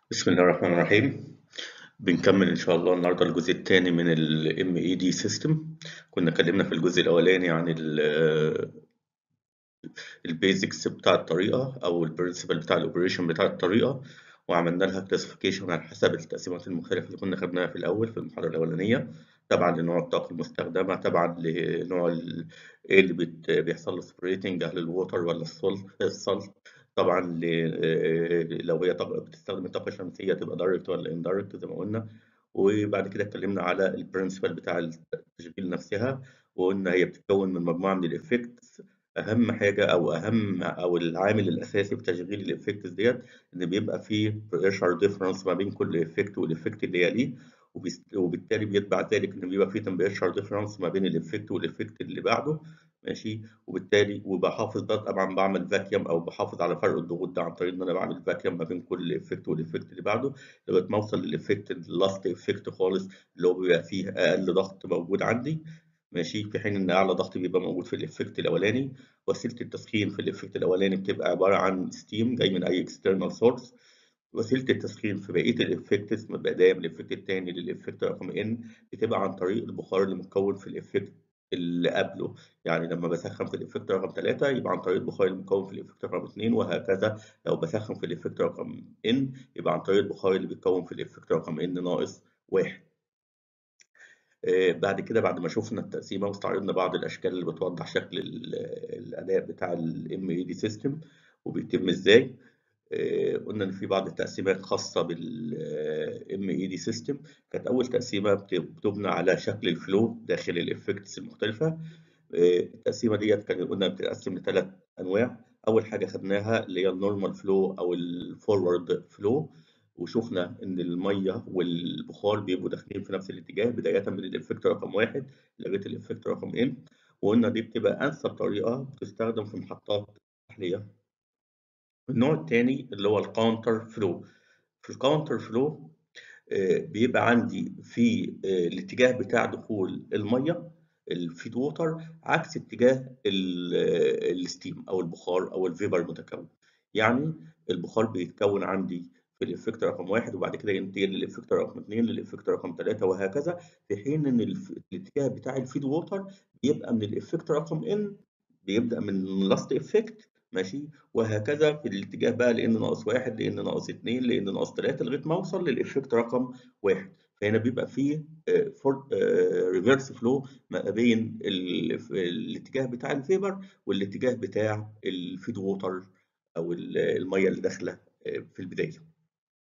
بسم الله الرحمن الرحيم بنكمل إن شاء الله النهاردة الجزء الثاني من ال MED System كنا اتكلمنا في الجزء الأولاني عن ال البيزكس بتاع الطريقة أو البرنسبل بتاع الأوبريشن بتاع الطريقة وعملنا لها كلاسيفيكيشن على حسب التقسيمات المختلفة اللي كنا خدناها في الأول في المحاضرة الأولانية تبعا لنوع الطاقة المستخدمة تبعا لنوع ال- إيه اللي بت- بيحصل له سبريتنج هل الووتر ولا السولت السولت طبعا ل- لو هي طاقة بتستخدم الطاقة الشمسية تبقى دايركت ولا اندايركت زي ما قلنا وبعد كده اتكلمنا على البرنسبل بتاع التشغيل نفسها وقلنا هي بتتكون من مجموعة من الافكتس اهم حاجه او اهم او العامل الاساسي في تشغيل الافكتس ديت ان بيبقى فيه بريشر ديفرنس ما بين كل افكت والافكت اللي يليه وبيس- وبالتالي بيتبع ذلك ان بيبقى فيه تمبريتشر ديفرنس ما بين الافكت والافكت اللي بعده ماشي وبالتالي وبحافظ ده طبعا بعمل فاكيوم او بحافظ على فرق الضغوط ده عن طريق ان انا بعمل فاكيوم ما بين كل افكت والافكت اللي بعده لغايه ما اوصل للافكت اللاست افكت خالص اللي هو بيبقى فيه اقل ضغط موجود عندي ماشي في حين ان اعلى ضغط بيبقى موجود في الافكت الاولاني وسيله التسخين في الافكت الاولاني بتبقى عباره عن ستيم جاي من اي اكسترنال سورس وسيله التسخين في بقيه الافكتس من بدايه من الافكت الثاني للافكت رقم ان بتبقى عن طريق البخار اللي متكون في الافكت اللي قبله يعني لما بسخن في الافكت رقم 3 يبقى عن طريق البخار المكون في الافكت رقم 2 وهكذا لو بسخن في الافكت رقم ان يبقى عن طريق البخار اللي بيتكون في الافكت رقم ان ناقص واحد آه، بعد كده بعد ما شفنا التقسيمه واستعرضنا بعض الاشكال اللي بتوضح شكل ال- الاداء بتاع الام اي دي سيستم وبيتم ازاي آه، قلنا ان في بعض التقسيمات خاصه بالام اي دي سيستم كانت اول تقسيمه بت- بتبنى على شكل الفلو داخل الافكتس المختلفه آه، التقسيمه ديت كان قلنا بتتقسم لثلاث انواع اول حاجه خدناها اللي هي النورمال فلو او الفورورد فلو وشفنا ان الميه والبخار بيبقوا داخلين في نفس الاتجاه بدايه من الافكت رقم واحد لغايه الافكت رقم ان وقلنا دي بتبقى انسب طريقه بتستخدم في محطات التحليه النوع الثاني اللي هو الكاونتر فلو في الكاونتر فلو آه، بيبقى عندي في آه، الاتجاه بتاع دخول الميه الفيد ووتر عكس اتجاه ال- آه، الستيم او البخار او الفيبر المتكون يعني البخار بيتكون عندي في الافكت رقم واحد وبعد كده ينتقل للافكت رقم اثنين للافكت رقم ثلاثه وهكذا في حين ان الف- الاتجاه بتاع الفيد ووتر بيبقى من الافكت رقم ان بيبدأ من لاست افكت ماشي وهكذا في الاتجاه بقى لان ناقص واحد لان ناقص اتنين لان ناقص تلاته لغايه ما اوصل للافكت رقم واحد فهنا بيبقى فيه ريفرس فلو ما بين ال- الاتجاه بتاع الفيبر والاتجاه بتاع الفيد ووتر او ال- الميه اللي داخله آه، في البدايه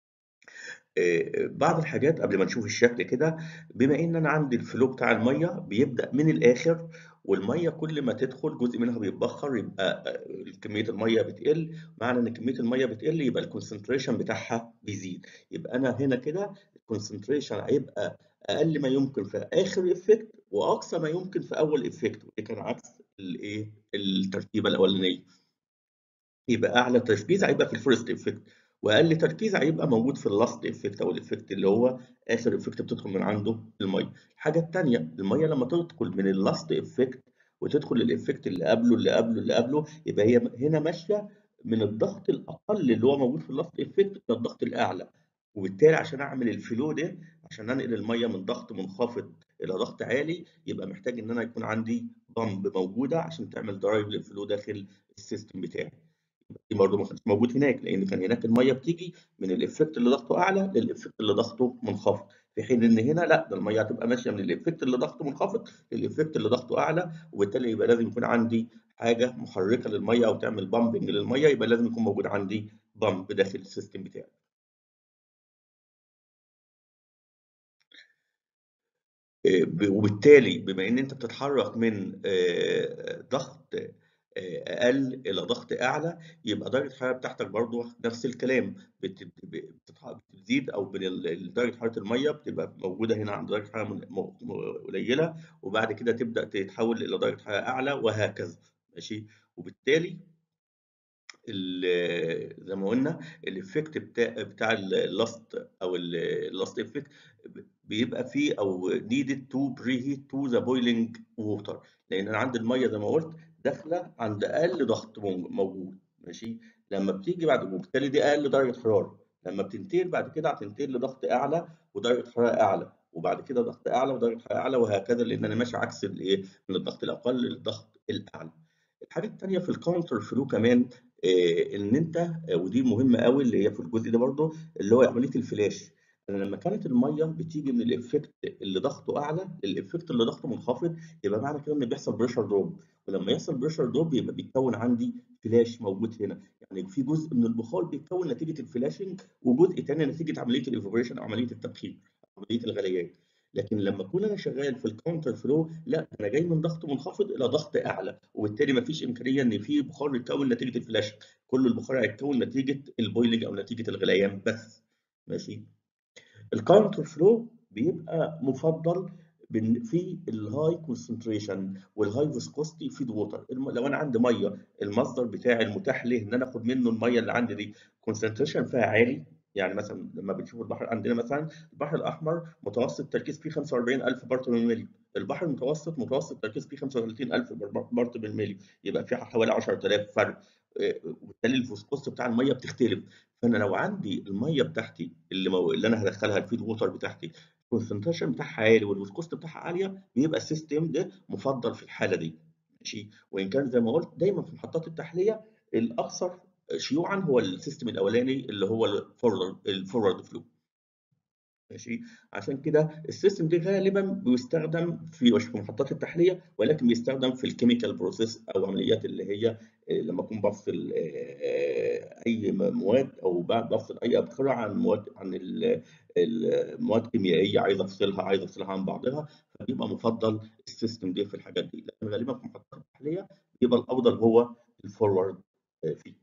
آه، بعض الحاجات قبل ما نشوف الشكل كده بما ان انا عندي الفلو بتاع الميه بيبدا من الاخر والميه كل ما تدخل جزء منها بيتبخر يبقى آه، كميه الميه بتقل معنى ان كميه الميه بتقل يبقى الكونسنتريشن بتاعها بيزيد يبقى انا هنا كده الكونسنتريشن هيبقى اقل ما يمكن في اخر افكت واقصى ما يمكن في اول افكت ودي كان عكس الايه الترتيبه الاولانيه يبقى اعلى تركيز هيبقى في الفيرست افكت واقل تركيز هيبقى موجود في اللاست افكت او الافكت اللي هو اخر افكت بتدخل من عنده الميه الحاجه الثانيه الميه لما تدخل من اللاست افكت وتدخل الافكت اللي قبله اللي قبله اللي قبله يبقى هي هنا ماشيه من الضغط الاقل اللي هو موجود في اللاست افكت الى الضغط الاعلى وبالتالي عشان اعمل الفلو ده عشان انقل الميه من ضغط منخفض الى ضغط عالي يبقى محتاج ان انا يكون عندي بامب موجوده عشان تعمل درايف للفلو داخل السيستم بتاعي دي برضه ما كانش موجود هناك لان كان هناك الميه بتيجي من الافكت اللي ضغطه اعلى للافكت اللي ضغطه منخفض في حين ان هنا لا ده الميه هتبقى ماشيه من الافكت اللي ضغطه منخفض للافكت اللي ضغطه اعلى وبالتالي يبقى لازم يكون عندي حاجه محركه للميه او تعمل بامبنج للميه يبقى لازم يكون موجود عندي بامب داخل السيستم بتاعي آه، ب- وبالتالي بما ان انت بتتحرك من آه، ضغط آه، اقل الى ضغط اعلى يبقى درجه الحراره بتاعتك برضو نفس الكلام بت- ب- بتتح- بتزيد او بين ال- درجه حراره الميه بتبقى موجوده هنا عند درجه حراره من- م- م- قليله وبعد كده تبدا تتحول الى درجه حراره اعلى وهكذا ماشي وبالتالي ال- زي ما قلنا الايفكت بتاع بتاع اللاست او اللاست افكت بيبقى فيه او needed to preheat to the boiling water لان انا عندي الميه زي ما قلت داخله عند اقل ضغط مو- موجود ماشي لما بتيجي بعد وبالتالي دي اقل درجه حراره لما بتنتقل بعد كده هتنتقل لضغط اعلى ودرجه حراره اعلى وبعد كده ضغط اعلى ودرجه حراره اعلى وهكذا لان انا ماشي عكس الايه من الضغط الاقل للضغط الاعلى الحاجه الثانيه في الكاونتر فلو كمان آه، ان انت ودي مهمه قوي اللي هي في الجزء ده برضو اللي هو عمليه الفلاش انا لما كانت الميه بتيجي من الافكت اللي ضغطه اعلى للافكت اللي ضغطه منخفض يبقى معنى كده ان بيحصل بريشر دروب ولما يحصل بريشر دروب يبقى بيتكون عندي فلاش موجود هنا يعني في جزء من البخار بيتكون نتيجه الفلاشنج وجزء ثاني نتيجه عمليه الايفابوريشن او عمليه التبخير عمليه الغليان لكن لما اكون انا شغال في الكاونتر فلو لا انا جاي من ضغط منخفض الى ضغط اعلى وبالتالي ما فيش امكانيه ان في بخار يتكون نتيجه الفلاش كل البخار هيتكون نتيجه البويلنج او نتيجه الغليان بس ماشي الكاونتر فلو بيبقى مفضل في الهاي كونسنتريشن والهاي فيسكوستي فيد ووتر لو انا عندي ميه المصدر بتاعي المتاح لي ان انا اخد منه الميه اللي عندي دي كونسنتريشن فيها عالي يعني مثلا لما بنشوف البحر عندنا مثلا البحر الاحمر متوسط التركيز فيه 45000 بارت بالملي البحر المتوسط متوسط التركيز فيه 35000 بارت بالملي يبقى في حوالي 10000 فرق وبالتالي الفوسكوست بتاع الميه بتختلف فانا لو عندي الميه بتاعتي اللي, مو... اللي انا هدخلها الفيد ووتر بتاعتي الكونسنتريشن بتاعها عالي والفوسكوست بتاعها عاليه بيبقى السيستم ده مفضل في الحاله دي ماشي وان كان زي ما قلت دايما في محطات التحليه الاكثر شيوعا هو السيستم الاولاني اللي هو الفورورد الفورورد فلو ماشي عشان كده السيستم ده غالبا بيستخدم في محطات التحليه ولكن بيستخدم في الكيميكال بروسيس او عمليات اللي هي لما اكون بفصل اي مواد او بفصل اي ابخره عن مواد عن المواد الكيميائيه عايز افصلها عايز افصلها عن بعضها فبيبقى مفضل السيستم ده في الحاجات دي لكن غالبا في محطات التحليه بيبقى الافضل هو الفورورد فيه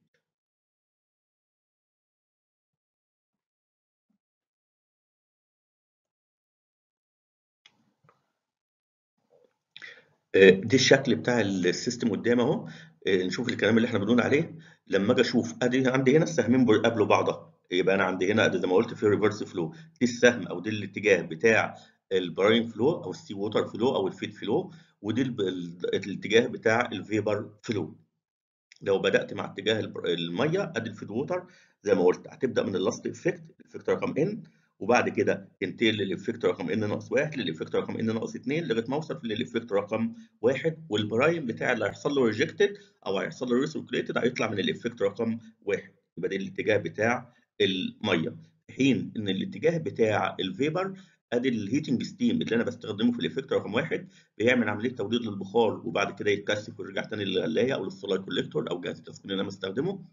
دي الشكل بتاع السيستم قدامي اهو نشوف الكلام اللي احنا بنقول عليه لما اجي اشوف ادي عندي هنا السهمين بيقابلوا بعضها يبقى انا عندي هنا زي ما قلت في ريفرس فلو دي السهم او دي الاتجاه بتاع البراين فلو او السي ووتر فلو او الفيد فلو ودي الاتجاه بتاع الفيبر فلو لو بدات مع اتجاه الميه ادي الفيد ووتر زي ما قلت هتبدا من اللاست افكت الافكت رقم ان وبعد كده تنتقل للافكت رقم ان ناقص 1 للافكت رقم ان ناقص 2 لغايه ما اوصل للافكت رقم 1 والبرايم بتاع اللي هيحصل له ريجكتد او هيحصل له ريسيركليتد هيطلع من الافكت رقم 1 يبقى ده الاتجاه بتاع الميه في حين ان الاتجاه بتاع الفيبر ادي الهيتنج ستيم اللي انا بستخدمه في الافكت رقم 1 بيعمل عمليه توليد للبخار وبعد كده يتكثف ويرجع تاني للغلايه او للسولاي كوليكتور او جهاز التسخين اللي انا بستخدمه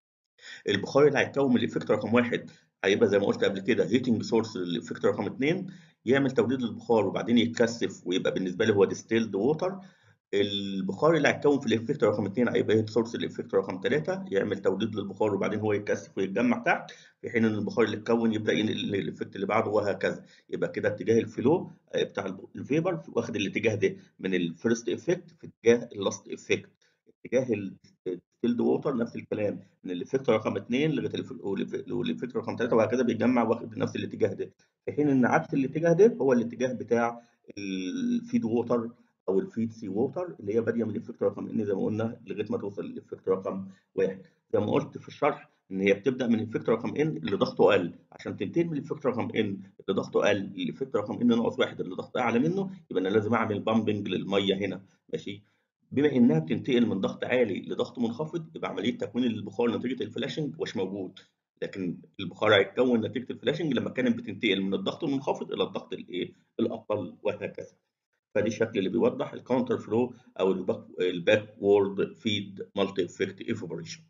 البخار اللي هيتكون من الافكت رقم 1 هيبقى زي ما قلت قبل كده هيتنج سورس للافكت رقم 2 يعمل توليد للبخار وبعدين يتكثف ويبقى بالنسبه لي هو ديستيلد ووتر البخار اللي هيتكون في الافكت رقم 2 هيبقى هيت سورس الافكت رقم 3 يعمل توليد للبخار وبعدين هو يتكثف ويتجمع تحت في حين ان البخار اللي اتكون يبدا ينقل للافكت اللي بعده وهكذا يبقى كده اتجاه الفلو بتاع الفيبر واخد الاتجاه ده من الفيرست افكت في اتجاه اللاست افكت اتجاه الديستيلد ووتر نفس الكلام من الافكت رقم 2 لغايه الافكت رقم 3 وهكذا بيتجمع واخد نفس الاتجاه ده في حين ان عكس الاتجاه ده هو الاتجاه بتاع الفيد ووتر او الفيد سي ووتر اللي هي باديه من الافكت رقم ان زي ما قلنا لغايه ما توصل للافكت رقم 1 زي ما قلت في الشرح ان هي بتبدا من الافكت رقم ان اللي ضغطه اقل عشان تنتقل من الافكت رقم ان اللي ضغطه اقل للافكت رقم ان ناقص 1 اللي ضغطه اعلى منه يبقى انا لازم اعمل بامبنج للميه هنا ماشي بما انها بتنتقل من ضغط عالي لضغط منخفض يبقى عمليه تكوين البخار نتيجه الفلاشنج مش موجود لكن البخار هيتكون نتيجه الفلاشنج لما كانت بتنتقل من الضغط المنخفض الى الضغط الايه الاقل وهكذا فدي الشكل اللي بيوضح الكاونتر فلو او الباك وورد فيد مالتي افكت ايفابوريشن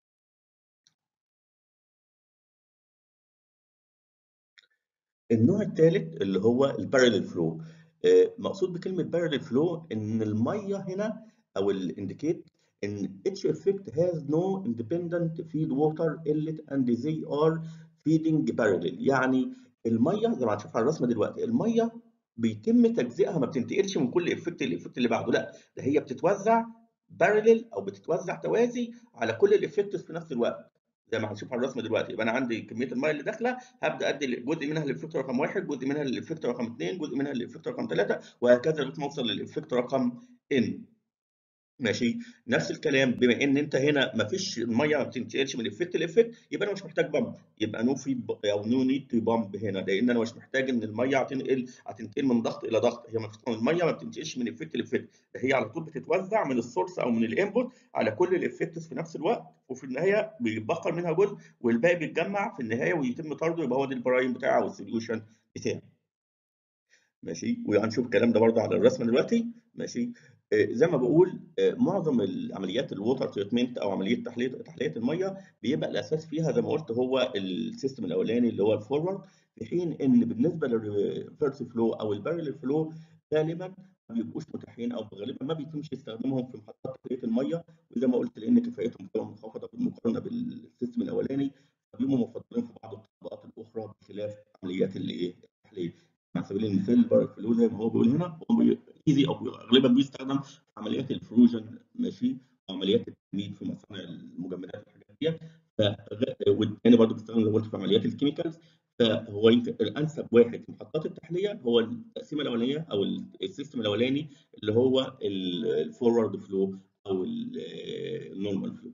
النوع الثالث اللي هو البارلل فلو مقصود بكلمه بارلل فلو ان الميه هنا او الانديكيت ان each effect has no independent feed water inlet and they are feeding parallel يعني الميه زي ما هتشوف على الرسمه دلوقتي الميه بيتم تجزئها ما بتنتقلش من كل افكت للافكت اللي بعده لا ده هي بتتوزع بارلل او بتتوزع توازي على كل الافكتس في نفس الوقت زي ما هنشوف على الرسمه دلوقتي يبقى انا عندي كميه الميه اللي داخله هبدا ادي جزء منها للافكت رقم واحد جزء منها للافكت رقم اثنين جزء منها للافكت رقم ثلاثه وهكذا لغايه ما اوصل للافكت رقم ان ماشي، نفس الكلام بما إن أنت هنا ما فيش المَيّة ما بتنتقلش من effect لeffect يبقى أنا مش محتاج pump يبقى no feed ب أو no need to pump هنا، لإن أنا مش محتاج إن المَيّة هتنقل هتنتقل من ضغط إلى ضغط، هي مف المَيّة ما بتنتقلش من effect لeffect ده هي على طول بتتوزع من الsource أو من الinput على كل الeffects في نفس الوقت، وفي النهاية بيتبخر منها جزء والباقي بيتجمّع في النهاية ويتم طرده يبقى هو ده الbrine بتاعي أو الsolution بتاعي. ماشي، وهنشوف الكلام ده برضه على الرسمة دلوقتي، ماشي، آآ زي ما باقول آآ معظم العمليات الwater treatment أو عملية تحلية تحلية المَيّة بيبقى الأساس فيها زي ما قُلت هو الsystem الأولاني اللي هو الforward في حين إن بالنسبة للreverse flow أو الparallel flow غالبًا ما بيبقوش متاحين أو غالبًا ما بيتمش استخدامهم في محطات تحلية المَيّة، وزي ما قُلت لإن كفاءتهم بتبقى منخفضة بالمقارنة بالsystem الأولاني، فبيبقوا مفضلين في بعض التطبيقات الأخرى بخلاف عمليات الإيه، التحلية. على سبيل المثال الparallel flow زي ما هو بيقول هنا هو بي easy أو غالبًا بيستخدم في عمليات الفروجن ماشي، وعمليات التجميد في مصانع المجمدات والحاجات ديّة، فغ والتاني برضه بيستخدم زي ما قُلت في عمليات الchemicals فهو يمكن الأنسب واحد في محطات التحلية هو التقسيمة الأولانية أو ال الsystem الأولاني اللي هو ال الforward flow أو ال الnormal flow.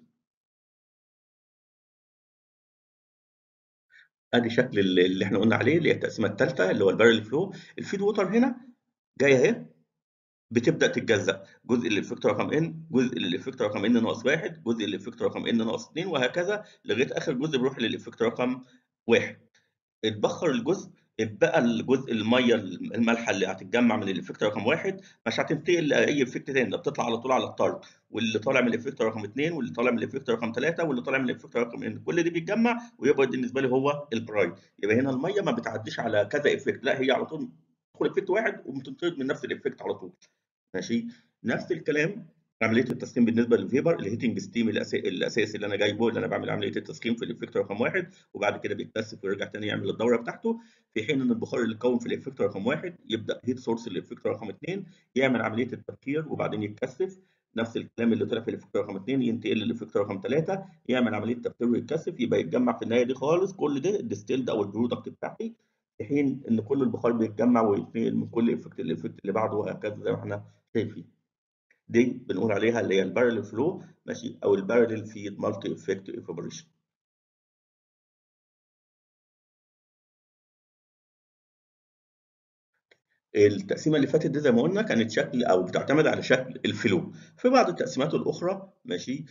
أدي شكل ال اللي إحنا قُلنا عليه اللي هي التقسيمة التالتة اللي هو الparallel flow الfeed water هنا جاية أهي بتبدأ تتجزأ، جزء للeffect رقم N، جزء للeffect رقم N-1، جزء للeffect رقم N-2 وهكذا لغاية آخر جزء بيروح للeffect رقم 1. اتبخر الجزء اتبقى الجزء المَيّة المالحة اللي هتتجمّع من الeffect رقم 1 مش هتنتقل لأي effect تاني، ده بتطلع على طول على الطرد، واللي طالع من الeffect رقم 2 واللي طالع من الeffect رقم 3 واللي طالع من الeffect رقم N كل ده بيتجمّع ويبقى بالنسبة لي هو الbrine يبقى هنا المَيّة ما بتعدّيش على كذا effect لأ هي على طول بتدخل effect واحد وبتنطرد من نفس الeffect على طول. ماشي، نفس الكلام عملية التسخين بالنسبة للvapor الheating steam الأسا الأساسي اللي أنا جايبه اللي أنا باعمل عملية التسخين في الeffect رقم 1 وبعد كده بيتكثف ويرجع تاني يعمل الدورة بتاعته، في حين إن البخار اللي اتكوّن في الeffect رقم 1 يبدأ heat source الeffect رقم 2 يعمل عملية التبخير وبعدين يتكثف، نفس الكلام اللي طلع في الeffect رقم 2 ينتقل للeffect رقم 3 يعمل عملية تبخير ويتكثف يبقى يتجمّع في النهاية دي خالص كل ده الdistilled أو الproduct بتاعتي، في حين إن كل البخار بيتجمّع ويتنقل من كل effect للeffect اللي بعده وهكذا زي ما إحنا شايفين. دي بنقول عليها اللي هي الparallel flow ماشي، أو الparallel feed multi effect evaporation. التقسيمة اللي فاتت دي زي ما قُلنا كانت شكل أو بتعتمد على شكل الflow، في بعض التقسيمات الأخرى ماشي،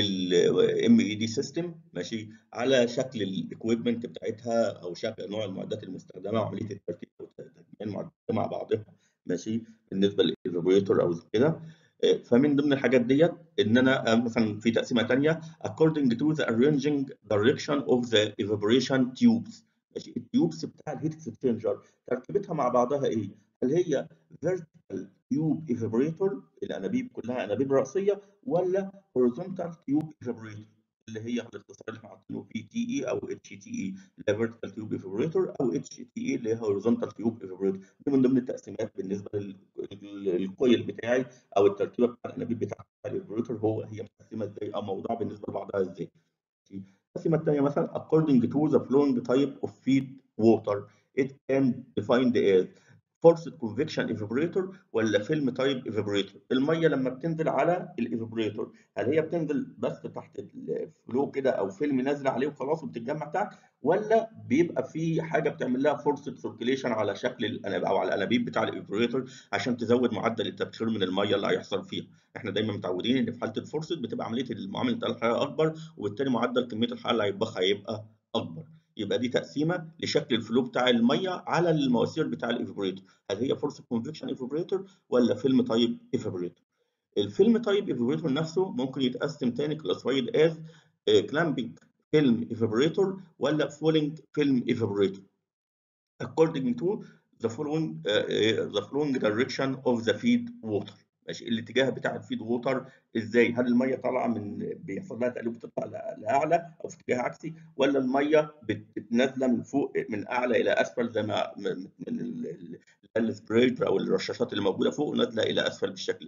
للMED system ماشي، على شكل الequipment بتاعتها أو شكل نوع المعدات المستخدمة وعملية التركيب وتجميع المعدات مع بعضها ماشي، بالنسبة للevaporator أو كده، آآ فمن ضمن الحاجات ديّة إن أنا مثلًا في تقسيمة تانية according to the arranging direction of the evaporation tubes ماشي، الtubes بتاع الheat exchanger تركيبتها مع بعضها إيه؟ هل هي vertical tube evaporator الأنابيب كلها أنابيب رأسية والّا horizontal tube evaporator اللي هي بالاختصار اللي إحنا حاطينه PTE أو HTE اللي هي vertical tube evaporator أو HTE اللي هي horizontal tube evaporator دي من ضمن التقسيمات بالنسبة لل ال الcoil بتاعي أو التركيبة بتاع الأنابيب بتاع الevaporator هو هي متقسمة إزاي أو موضوعة بالنسبة لبعضها إزاي. التقسيمة التانية مثلًا according to the flowing type of feed water it can defined as forced convection evaporator والّا film type evaporator المَيّة لمّا بتنزل على الevaporator هل هي بتنزل بس تحت الflow كده أو film نازلة عليه وخلاص وبتتجمّع تحت والّا بيبقى في حاجة بتعمل لها forced circulation على شكل الأناب أو على الأنابيب بتاع الevaporator عشان تزوّد معدل التبخير من المَيّة اللي هيحصل فيها، إحنا دايمًا متعودين إن في حالة الforced بتبقى عملية معاملة انتقال الحرارة أكبر وبالتالي معدل كمية الحرارة اللي هيتضخ هيبقى أكبر، يبقى دي تقسيمة لشكل الflow بتاع المَيّة على المواسير بتاع الevaporator هل هي forced convection evaporator والّا film type evaporator الfilm type evaporator نفسه ممكن يتقسم تاني classified as آآ clamping film evaporator والّا falling film evaporator according to the following آآ the following direction of the feed water ماشي، الاتجاه بتاع الfeed water إزاي؟ هل المَيّة طالعة من بيحصل لها تقليب وتطلع ل لأعلى أو في اتجاه عكسي والّا المَيّة بت نازلة من فوق من أعلى إلى أسفل زي ما من من ال ال الsprayer أو الرشاشات اللي موجودة فوق نازلة إلى أسفل بالشكل ده.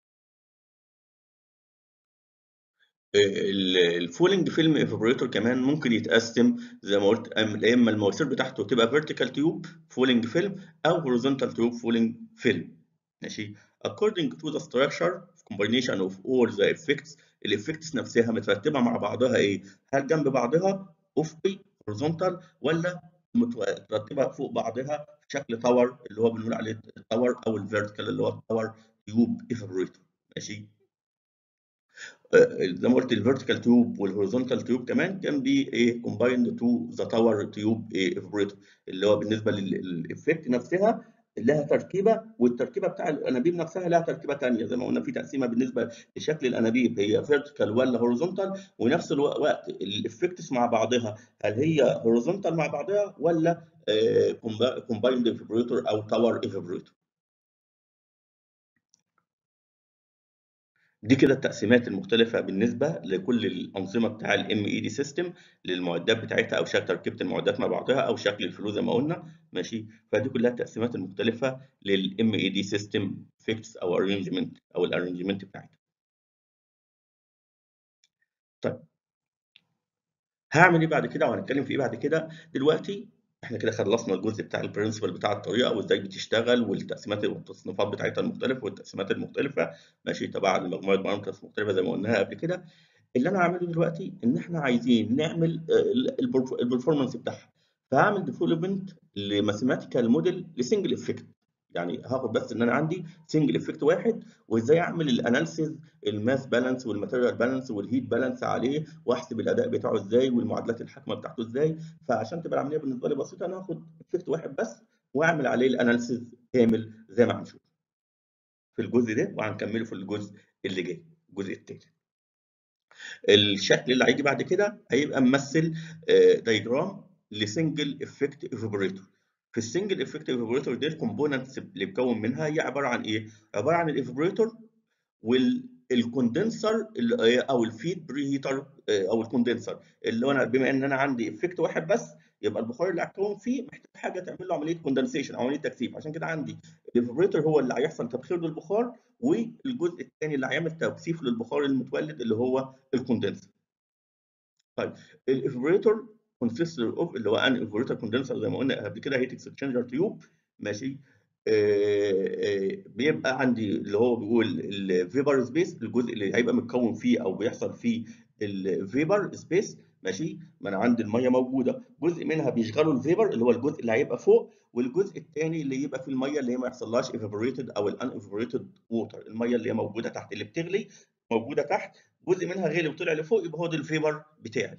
آآ ال الfalling film evaporator كمان ممكن يتقسم زي ما قُلت أم يا إما المواسير بتاعته تبقى vertical tube falling film أو horizontal tube falling film ماشي، according to the structure combination of all the effects الافكتس نفسها مترتبه مع بعضها ايه؟ هل جنب بعضها افقي horizontal ولا مترتبه فوق بعضها في شكل تاور اللي هو بنقول عليه التاور او الفيرتيكال اللي هو التاور تيوب ايفابوريتور ماشي زي ما قلت الفيرتيكال تيوب والهوريزونتال تيوب كمان كان بي ايه كومبايند تو ذا تاور تيوب ايفابوريتور اللي هو بالنسبه للافكت نفسها لها تركيبه والتركيبه بتاع الانابيب نفسها لها تركيبه ثانيه زي ما قلنا في تقسيمه بالنسبه لشكل الانابيب هي فيرتيكال ولا هوريزونتال ونفس الوقت الافكتس مع بعضها هل هي هوريزونتال مع بعضها ولا كومبايند ايفابوريتور او تاور ايفابوريتور دي كده التقسيمات المختلفة بالنسبة لكل الأنظمة بتاع الام اي دي سيستم للمعدات بتاعتها أو شكل تركيبة المعدات مع بعضها أو شكل الفلو زي ما قلنا ماشي فدي كلها التقسيمات المختلفة للام اي دي سيستم فيكس أو ارينجمنت أو الارينجمنت بتاعتها. طيب هعمل ايه بعد كده وهنتكلم في ايه بعد كده دلوقتي احنا كده خلصنا الجزء بتاع البرنسبل بتاع الطريقه وازاي بتشتغل والتقسيمات والتصنيفات بتاعتها المختلفه والتقسيمات المختلفه ماشي تبع لمجموعه بارامترز مختلفه زي ما قلناها قبل كده اللي انا هعمله دلوقتي ان احنا عايزين نعمل البرفورمانس بتاعها فهعمل ديفلوبمنت لماثيماتيكال موديل لسنجل افكت يعني هاخد بس ان انا عندي سنجل افكت واحد وازاي اعمل الاناليسيز الماس بالانس والماتيريال بالانس والهيت بالانس عليه واحسب الاداء بتاعه ازاي والمعادلات الحاكمه بتاعته ازاي فعشان تبقى العمليه بالنسبه لي بسيطه انا هاخد افكت واحد بس واعمل عليه الاناليسيز كامل زي ما هنشوف في الجزء ده وهنكمله في الجزء اللي جاي الجزء التاني الشكل اللي هيجي بعد كده هيبقى ممثل دايجرام لسنجل افكت ايفابوريتور في السنجل افكت ايفابوريتور دي الكومبوننتس اللي بيتكون منها هي عباره عن ايه؟ عباره عن الايفابوريتور والكوندنسر او الفيد بري هيتر او الكوندنسر اللي هو انا بما ان انا عندي افكت واحد بس يبقى البخار اللي هتكون فيه محتاج حاجه تعمل له عمليه كوندنسيشن او عمليه تكثيف عشان كده عندي الايفابوريتور هو اللي هيحصل تبخير للبخار والجزء الثاني اللي هيعمل تكثيف للبخار المتولد اللي هو الكوندنسر. طيب الايفابوريتور كونسيستر اوف اللي هو ان ايفابوريتور كوندنسر زي ما قلنا قبل كده هيت اكسشينجر تيوب ماشي آه آه بيبقى عندي اللي هو بيقول الفيبر سبيس الجزء اللي هيبقى متكون فيه او بيحصل فيه الفيبر سبيس ماشي ما انا عندي الميه موجوده جزء منها بيشغلوا الفيبر اللي هو الجزء اللي هيبقى فوق والجزء الثاني اللي يبقى في الميه اللي هي ما يحصلهاش ايفابوريتد او الان ايفابوريتد ووتر الميه اللي هي موجوده تحت اللي بتغلي موجوده تحت جزء منها غلي وطلع لفوق يبقى هو ده الفيبر بتاعي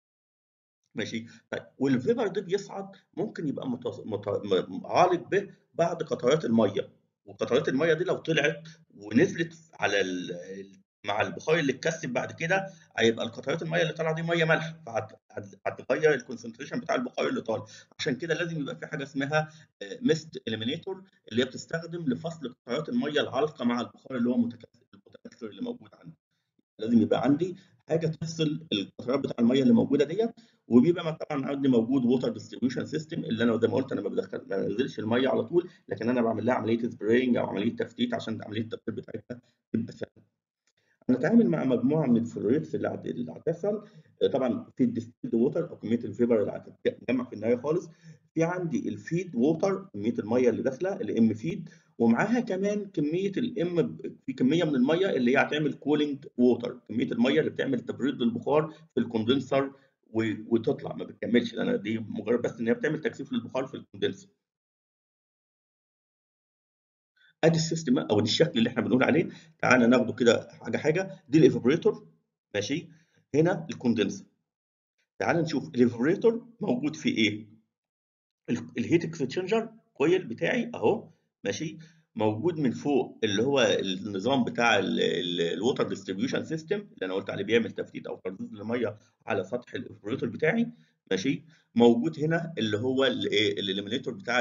ماشي طيب والفيبر ده بيصعد ممكن يبقى متص... مت... عالق به بعض قطرات الميه وقطرات الميه دي لو طلعت ونزلت على ال... مع البخار اللي اتكثف بعد كده هيبقى القطرات الميه اللي طالعه دي ميه مالحه فهتغير الكونسنتريشن بتاع البخار اللي طالع عشان كده لازم يبقى في حاجه اسمها ميست اليمينيتور اللي هي بتستخدم لفصل قطرات الميه العالقه مع البخار اللي هو متكثف المتكثر اللي موجود عندي لازم يبقى عندي حاجه تفصل القطرات بتاع الميه اللي موجوده ديت وبيبقى طبعا عندي موجود ووتر ديستريبيوشن سيستم اللي انا زي ما قلت انا ما بدخل ما بنزلش الميه على طول لكن انا بعمل لها عمليه سبرينج او عمليه تفتيت عشان عمليه التبخير بتاعتها تبقى سهله. هنتعامل مع مجموعه من الفلوريتس اللي اللي هتحصل طبعا في الديستيلد ووتر او كميه الفيبر اللي هتتجمع في النهايه خالص في عندي الفيد ووتر كميه الميه اللي داخله الام فيد ومعاها كمان كميه الام في كميه من الميه اللي هي هتعمل كولينج ووتر كميه الميه اللي بتعمل تبريد للبخار في الكوندنسر وتطلع ما بتكملش لان دي مجرد بس ان هي بتعمل تكثيف للبخار في الكوندنسر ادي السيستم او دي الشكل اللي احنا بنقول عليه تعالى ناخده كده حاجه حاجه دي الايفابوريتور ماشي هنا الكوندنسر تعالى نشوف الايفابوريتور موجود في ايه الهيت اكسشينجر كويل بتاعي اهو ماشي موجود من فوق اللي هو النظام بتاع الووتر ديستريبيوشن سيستم اللي انا قلت عليه بيعمل تفتيت او ترديد للميه على سطح الايفابوريتور بتاعي ماشي موجود هنا اللي هو الاليمينيتور بتاع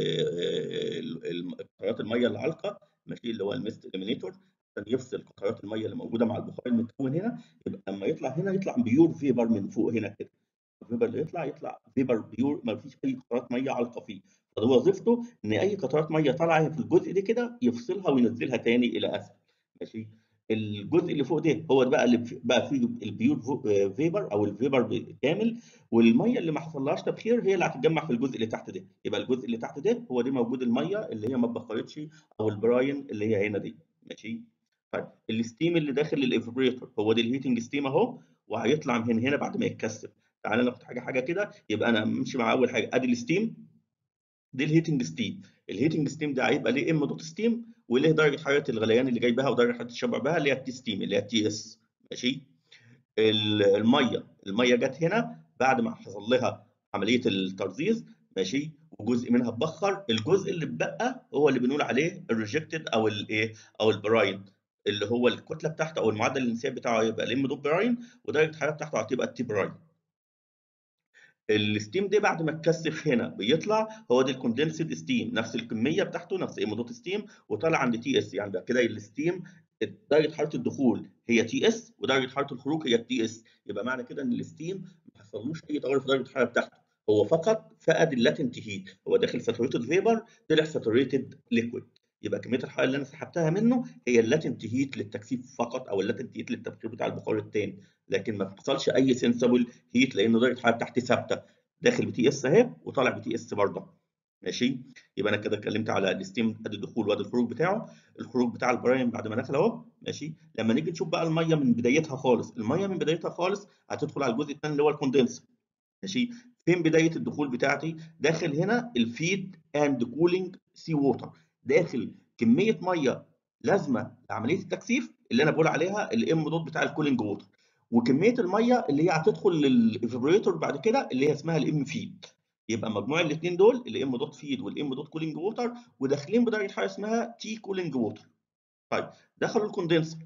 قطرات الميه العالقه ماشي اللي هو الميست اليمينيتور عشان يفصل قطرات الميه اللي موجوده مع البخار المتكون هنا يبقى لما يطلع هنا يطلع بيور فيبر من فوق هنا كده الفيبر اللي يطلع يطلع فيبر بيور ما فيش اي قطرات ميه عالقه فيه فهو وظيفته ان اي قطرات ميه طالعه في الجزء ده كده يفصلها وينزلها تاني الى اسفل ماشي الجزء اللي فوق ده هو بقى اللي بقى فيه البيور فيبر او الفيبر كامل والميه اللي ما حصلهاش تبخير هي اللي هتتجمع في الجزء اللي تحت ده يبقى الجزء اللي تحت ده هو دي موجود الميه اللي هي ما اتبخرتش او البراين اللي هي هنا دي ماشي طيب الستيم اللي داخل الايفابريتور هو دي الهيتنج ستيم اهو وهيطلع من هنا بعد ما يتكثف تعالى ناخد حاجه حاجه كده يبقى انا امشي مع اول حاجه ادي الستيم دي الهيتنج ستيم الهيتنج ستيم ده هيبقى ليه ام دوت ستيم وليه درجه حراره الغليان اللي جاي بها ودرجه حراره الشبع بها اللي هي التي ستيم اللي هي التي اس ماشي الميه الميه جت هنا بعد ما حصل لها عمليه الترزيز ماشي وجزء منها اتبخر الجزء اللي اتبقى هو اللي بنقول عليه الريجكتد او الايه او البراين اللي هو الكتله بتاعته او المعدل الانسياب بتاعه هيبقى الام دوت براين ودرجه الحراره بتاعته هتبقى التي براين الستيم ده بعد ما اتكثف هنا بيطلع هو ده الكوندنسد ستيم نفس الكميه بتاعته نفس ام دوت ستيم وطالع عند تي اس يعني كده الستيم درجه حراره الدخول هي تي اس ودرجه حراره الخروج هي تي اس يبقى معنى كده ان الستيم ما حصلوش اي تغير في درجه الحراره بتاعته هو فقط فقد اللاتنت هيت هو داخل ساتوريتد فيبر طلع ساتوريتد ليكويد يبقى كميه الحراره اللي انا سحبتها منه هي اللاتنت هيت للتكثيف فقط او اللاتنت هيت للتبخير بتاع البخار الثاني لكن ما حصلش اي سنسبل هيت لان درجه الحراره بتاعتي ثابته داخل بتي اس اهي وطالع بتي اس برضه ماشي يبقى انا كده اتكلمت على الستيم ادي الدخول وادي الخروج بتاعه الخروج بتاع البرايم بعد ما دخل اهو ماشي لما نيجي نشوف بقى الميه من بدايتها خالص الميه من بدايتها خالص هتدخل على الجزء الثاني اللي هو الكوندنسر ماشي فين بدايه الدخول بتاعتي داخل هنا الفيد اند كولينج سي ووتر داخل كميه ميه لازمه لعمليه التكثيف اللي انا بقول عليها الام دوت بتاع الكولينج ووتر وكميه الميه اللي هي هتدخل للايفابريتور بعد كده اللي هي اسمها الام فيد يبقى مجموع الاثنين دول الام دوت فيد والام دوت كولينج ووتر وداخلين بدرجه حراره اسمها تي كولينج ووتر طيب دخلوا الكوندنسر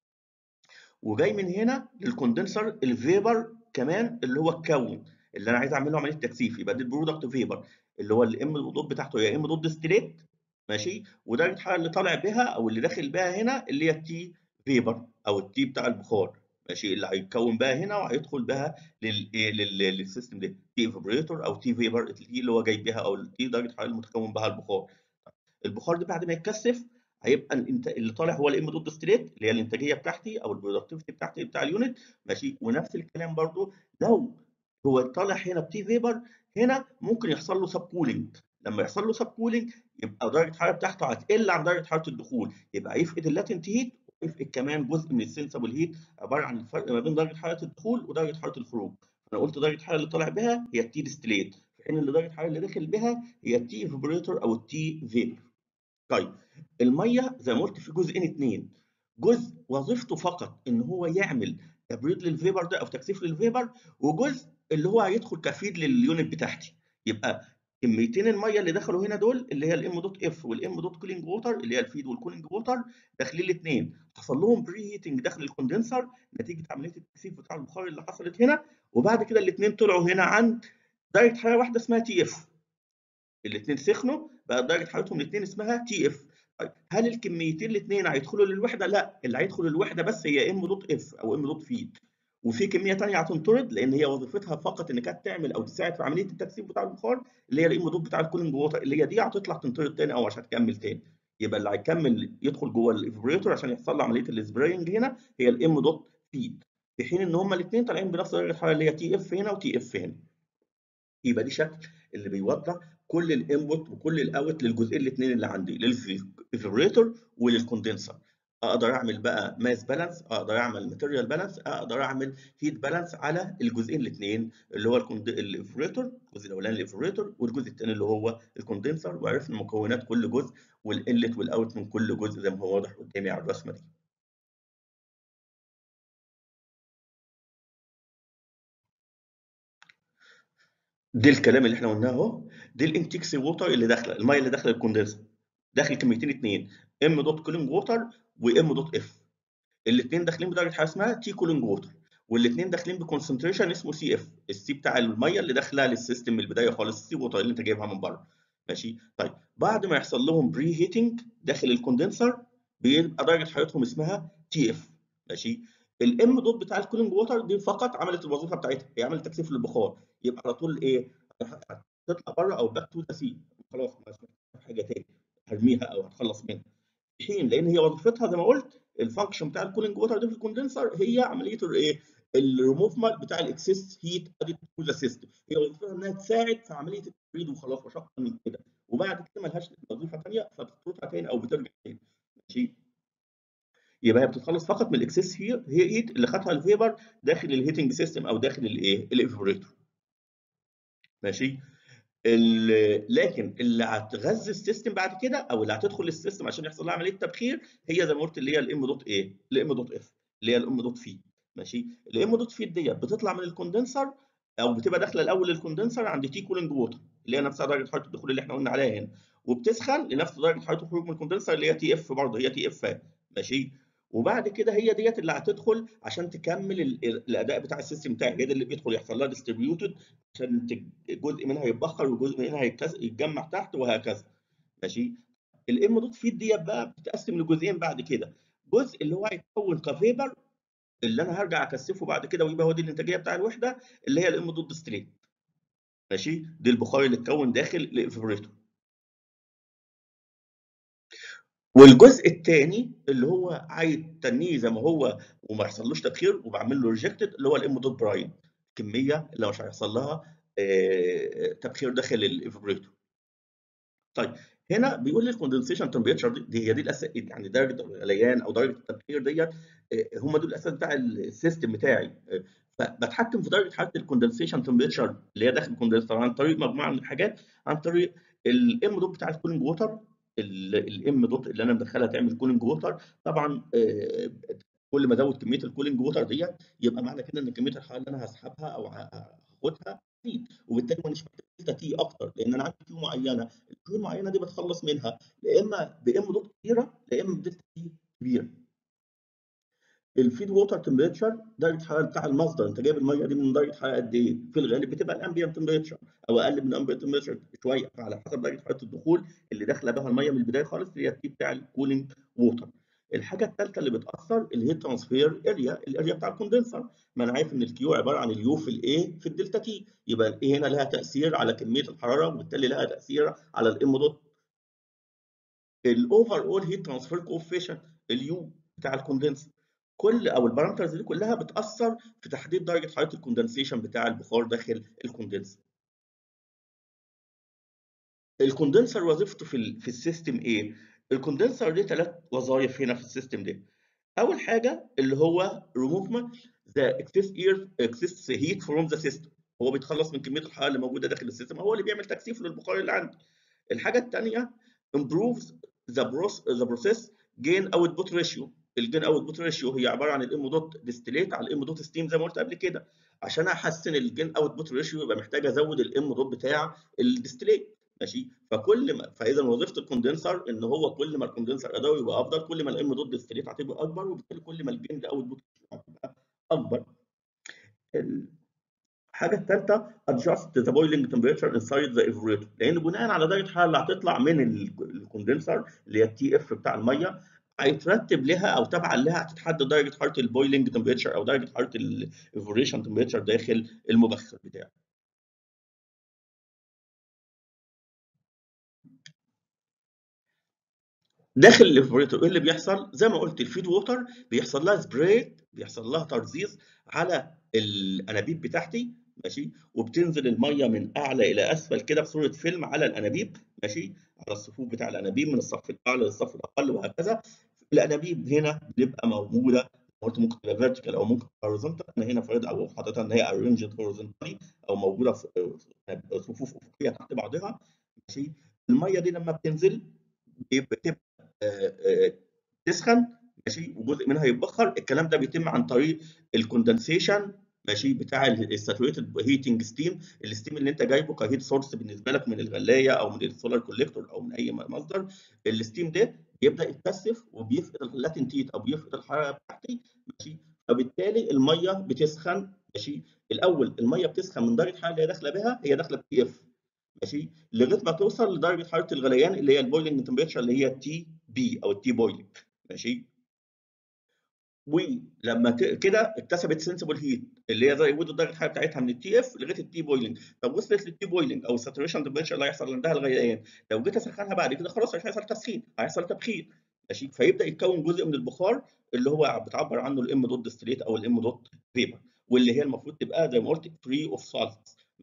وجاي من هنا للكوندنسر الفيبر كمان اللي هو اتكون اللي انا عايز اعمل له عمليه تكثيف يبقى دي البرودكت فيبر اللي هو الام دوت بتاعته يا ام دوت ديستيليت ماشي ودرجه الحراره اللي طالع بها او اللي داخل بها هنا اللي هي التي فيبر او التي بتاع البخار ماشي اللي هيتكون بها هنا وهيدخل بها للايه للسيستم ده تي ايفابريتور او تي فيبر التي اللي هو جاي بها او التي درجه الحراره المتكون بها البخار البخار ده بعد ما يتكثف هيبقى الانت... اللي طالع هو الام دوت ديستيليت اللي هي الانتاجيه بتاعتي او البرودكتيفيتي بتاعتي بتاع اليونت ماشي ونفس الكلام برضو لو هو طالع هنا بتي فيبر هنا ممكن يحصل له سب كولينج لما يحصل له سب كولينج يبقى درجه الحراره بتاعته هتقل عن درجه حراره الدخول يبقى هيفقد اللاتنت هيت ويفقد كمان جزء من السنسبل هيت عباره عن الفرق ما بين درجه حراره الدخول ودرجه حراره الخروج انا قلت درجه الحراره اللي طالع بها هي التي ديستيليت في حين ان درجه الحراره اللي داخل بها هي التي ايفابوريتور او التي فيبر طيب الميه زي ما قلت في جزئين اثنين جزء وظيفته فقط ان هو يعمل تبريد للفيبر ده او تكثيف للفيبر وجزء اللي هو هيدخل كفيد لليونت بتاعتي يبقى كميتين الميه اللي دخلوا هنا دول اللي هي الام دوت اف والام دوت كولينج ووتر اللي هي الفيد والكولينج ووتر داخلين الاثنين حصل لهم بري هيتنج داخل الكوندنسر نتيجه عمليه التكثيف بتاع البخار اللي حصلت هنا وبعد كده الاثنين طلعوا هنا عند درجه حراره واحده اسمها تي اف الاثنين سخنوا بقى درجه حرارتهم الاثنين اسمها تي اف طيب هل الكميتين الاثنين هيدخلوا للوحده؟ لا اللي هيدخل للوحده بس هي ام دوت اف او ام دوت فيد وفي كميه ثانيه هتنطرد لان هي وظيفتها فقط ان كانت تعمل او تساعد في عمليه التكثيف بتاع البخار اللي هي الام دوت بتاع الكولينج ووتر اللي هي دي هتطلع تنطرد تاني او عشان تكمل تاني يبقى اللي هيكمل يدخل جوه الايفابريتور عشان يحصل له عمليه السبراينج هنا هي الام دوت فيد في حين ان هما الاثنين طالعين بنفس درجه الحراره اللي هي تي اف هنا وتي اف هنا يبقى دي شكل اللي بيوضح كل الانبوت وكل الاوت للجزئين الاثنين اللي عندي للفيبريتور وللكوندنسر اقدر اعمل بقى ماس بالانس اقدر اعمل ماتيريال بالانس اقدر اعمل هيت بالانس على الجزئين الاثنين اللي هو الافريتور الجزء الاولاني الافريتور والجزء الثاني اللي هو الكوندنسر وعرفنا مكونات كل جزء والانلت والاوت من كل جزء زي ما هو واضح قدامي على الرسمه دي دي الكلام اللي احنا قلناه اهو دي الانتكس ووتر اللي داخله الميه اللي داخله الكوندنسر داخل كميتين اثنين ام دوت كولينج ووتر وام دوت اف الاثنين داخلين بدرجه حراره اسمها تي كولينج ووتر والاثنين داخلين بكونسنتريشن اسمه سي اف السي بتاع الميه اللي داخله للسيستم من البدايه خالص السي ووتر اللي انت جايبها من بره ماشي طيب بعد ما يحصل لهم بري هيتنج داخل الكوندنسر بيبقى درجه حرارتهم اسمها تي اف ماشي الام دوت بتاع الكولينج ووتر دي فقط عملت الوظيفه بتاعتها هي عملت تكثيف للبخار يبقى على طول ايه هتطلع بره او باك تو ذا سي خلاص ما حاجه تاني هرميها او هتخلص منها في حين لان هي وظيفتها زي ما قلت الفانكشن بتاع الكولينج ووتر دي في الكوندنسر هي عمليه الايه الريموفمنت بتاع الاكسس هيت ادد تو ذا سيستم هي وظيفتها انها تساعد في عمليه التبريد وخلاص مش اكتر من كده وبعد كده مالهاش وظيفه ثانيه فبتطردها تاني او بترجع تاني ماشي يبقى هي بتتخلص فقط من الاكسس هيت اللي خدها الفيبر داخل الهيتنج سيستم او داخل الايه الايفابوريتور ماشي لكن اللي هتغذي السيستم بعد كده او اللي هتدخل السيستم عشان يحصل لها عمليه تبخير هي زي ما قلت اللي هي الام دوت ايه الام دوت اف اللي هي الام دوت فيد ماشي الام دوت فيد ديت بتطلع من الكوندنسر او بتبقى داخله الاول الكوندنسر عند تي كولينج ووتر اللي هي نفسها درجه حراره الدخول اللي احنا قلنا عليها هنا وبتسخن لنفس درجه حراره الخروج من الكوندنسر اللي هي تي اف برضه هي تي اف ماشي وبعد كده هي ديت اللي هتدخل عشان تكمل الاداء بتاع السيستم بتاعي هي دي اللي بيدخل يحصل لها ديستريبيوتد عشان جزء منها يتبخر وجزء منها يتجمع تحت وهكذا ماشي الام دوت فيد ديت بقى بتتقسم لجزئين بعد كده جزء اللي هو هيتكون كفيبر اللي انا هرجع اكثفه بعد كده ويبقى هو دي الانتاجيه بتاع الوحده اللي هي الام دوت ديستريت ماشي دي البخار اللي اتكون داخل الافبريتور والجزء الثاني اللي هو عايز تنيه زي ما هو وما يحصلوش تبخير وبعمل له ريجكتد اللي هو الام دوت برايم الكميه اللي مش هيحصل لها تبخير داخل الافبريتور طيب هنا بيقول لي الكوندنسيشن تمبريتشر دي هي دي الاساس يعني درجه الغليان او درجه التبخير ديت هم دول الاساس بتاع السيستم بتاعي فبتحكم في درجه حراره الكوندنسيشن تمبريتشر اللي هي داخل الكوندنسر عن طريق مجموعه من الحاجات عن طريق الام دوت بتاع الكولينج ووتر الام دوت اللي انا مدخلها تعمل كولينج ووتر طبعا كل ما ازود كميه الكولينج ووتر ديت يبقى معنى كده ان كميه الحراره اللي انا هسحبها او هاخدها تزيد وبالتالي مش محتاج دلتا تي اكتر لان انا عندي كيو معينه الكيو المعينه دي بتخلص منها يا اما بام دوت كبيره يا اما بدلتا تي كبيره الفيد ووتر تمبريتشر درجه الحراره بتاع المصدر انت جايب الميه دي من درجه حراره قد ايه؟ في الغالب بتبقى الامبيانت تمبريتشر او اقل من الامبيانت تمبريتشر شويه على حسب درجه حراره الدخول اللي داخله بها الميه من البدايه خالص اللي هي التي بتاع الكولينج ووتر. الحاجه الثالثه اللي بتاثر الهيت ترانسفير اريا الاريا بتاع الكوندنسر ما انا عارف ان الكيو عباره عن اليو في الاي في الدلتا تي يبقى الاي هنا لها تاثير على كميه الحراره وبالتالي لها تاثير على الام دوت الاوفر اول هيت ترانسفير كوفيشن اليو بتاع الكوندنسر كل او البارامترز دي كلها بتاثر في تحديد درجه حراره الكوندنسيشن بتاع البخار داخل الكوندنسر الكوندنسر وظيفته في ال في السيستم ايه الكوندنسر ليه ثلاث وظائف هنا في السيستم ده اول حاجه اللي هو removement the excess air excess heat from the system هو بيتخلص من كميه الحراره اللي موجوده داخل السيستم هو اللي بيعمل تكثيف للبخار اللي عندي الحاجه الثانيه improves the process the process gain output ratio الجين اوتبوت ريشيو هي عباره عن الام دوت ديستيليت على الام دوت ستيم زي ما قلت قبل كده عشان احسن الجين اوتبوت ريشيو يبقى محتاج ازود الام دوت بتاع الديستيليت ماشي فكل ما فاذا وظيفه الكوندنسر ان هو كل ما الكوندنسر اداؤه يبقى افضل كل ما الام دوت ديستيليت هتبقى اكبر وبالتالي كل ما الجين اوتبوت هتبقى اكبر الحاجه الثالثه adjust the boiling temperature inside the evaporator لان بناء على درجه الحراره اللي هتطلع من الكوندنسر اللي هي التي اف بتاع الميه هيترتب لها او تبعا لها هتتحدد درجه حراره البويلنج تمبريتشر او درجه حراره الايفوريشن تمبريتشر داخل المبخر بتاعه. داخل الايفوريتور ايه اللي بيحصل؟ زي ما قلت الفيد ووتر بيحصل لها سبريد بيحصل لها ترزيز على الانابيب بتاعتي ماشي وبتنزل الميه من اعلى الى اسفل كده بصوره فيلم على الانابيب ماشي على الصفوف بتاع الانابيب من الصف الاعلى للصف الاقل وهكذا الانابيب هنا بتبقى موجوده قلت ممكن تبقى فيرتيكال او ممكن هوريزونتال انا هنا فرض او حاططها ان هي ارينجد هوريزونتالي او موجوده في صفوف افقيه تحت بعضها ماشي الميه دي لما بتنزل بتبقى تسخن ماشي وجزء منها يتبخر الكلام ده بيتم عن طريق الكوندنسيشن ماشي بتاع الساتوريتد هيتنج ستيم الستيم اللي انت جايبه كهيت سورس بالنسبه لك من الغلايه او من السولار كوليكتور او من اي مصدر الستيم ده بيبدا يتكثف وبيفقد اللاتنت هيت او بيفقد الحراره بتاعتي ماشي فبالتالي الميه بتسخن ماشي الاول الميه بتسخن من درجه الحراره اللي هي داخله بها هي داخله بي اف ماشي لغايه ما توصل لدرجه حراره الغليان اللي هي البويلنج تمبريتشر اللي هي التي بي او التي بويلنج ماشي ولما كده اكتسبت سنسبل هيت اللي هي زي وجود درجه الحراره بتاعتها من التي اف لغايه التي بويلنج طب وصلت للتي بويلنج او الساتوريشن تمبريتشر اللي هيحصل عندها الغليان لو جيت اسخنها بعد كده خلاص مش هيحصل تسخين هيحصل تبخير ماشي فيبدا يتكون جزء من البخار اللي هو بتعبر عنه الام دوت ديستليت او الام دوت فيبر واللي هي المفروض تبقى زي ما قلت فري اوف سالتس